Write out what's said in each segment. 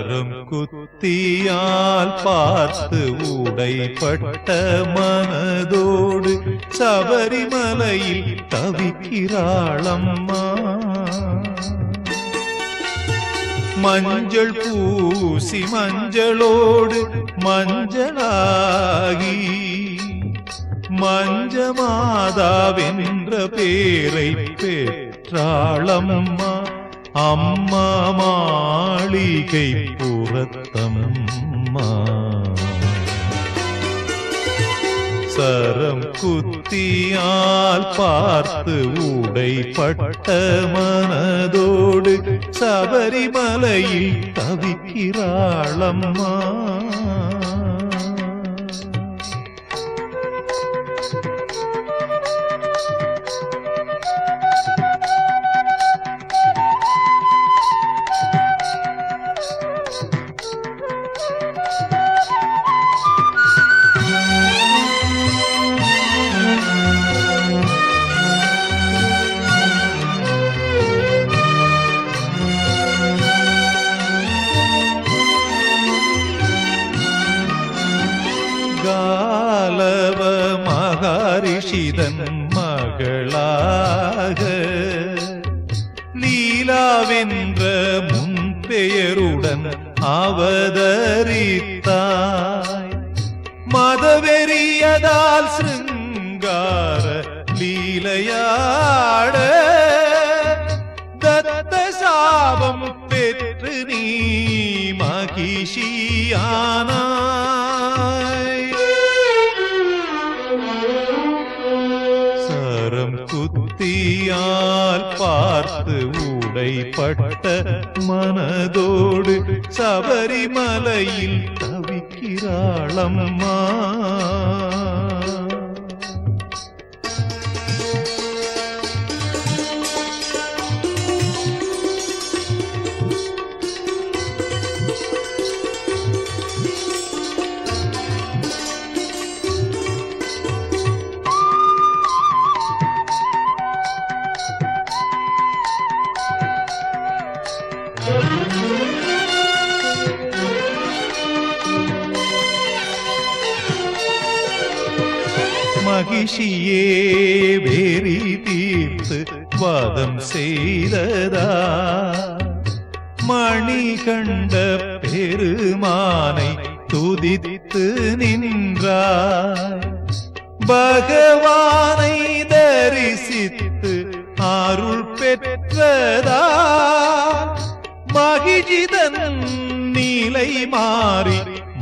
சரம் குத்தியால் பார்த்து உடைப்பட்ட மனதோடு சபரிமலையில் தவிக்கிறாளம்மா மஞ்சள் பூசி மஞ்சளோடு மஞ்சளாகி மஞ்சமாதாவென்ற பேரை பெற்றாளம்மா அம்மா மாளிகை புறத்தம்மா சரம் குத்தியால் பார்த்து உடைப்பட்ட மனதோடு சபரிமலையில் தவிக்கிறாளம்மா காலவ மகாரிஷிதன் மகளாக லீலாவென்ற முன்பெயருடன் அவதரித்தாய் மதவெறியதால் சிருங்கார லீலையாட தத்த சாபம் பெற்று நீ மகிஷியானாய் சரம் குத்தியால் பார்த்து உடைப்பட்ட மனதோடு சபரிமலையில் தவிக்கிறாளம்மா மகிஷியே வேரி தீர்த்து வாதம் செய்ததா மணி கண்ட பெருமானை துதித்து நின்றாய் பகவானை தரிசித்து அருள் பெற்றதா மகிழ்ச்சிதன் நீலை மாறி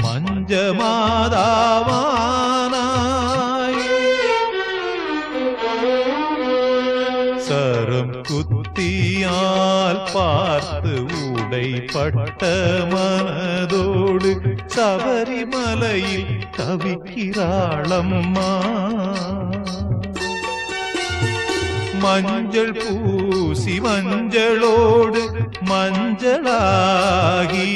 மஞ்சமாதாவானாய் சரம் குத்தியால் பார்த்து உடைப்பட்ட மனதோடு சபரிமலையில் தவிக்கிறாளம்மா மஞ்சள் பூசி மஞ்சளோடு மஞ்சளாகி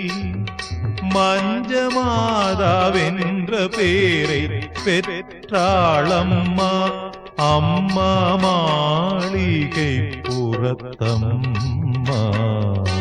மஞ்சமாதாவென்ற பேரை பெற்றாளம்மா அம்மா மாளிகை புறத்தம்மா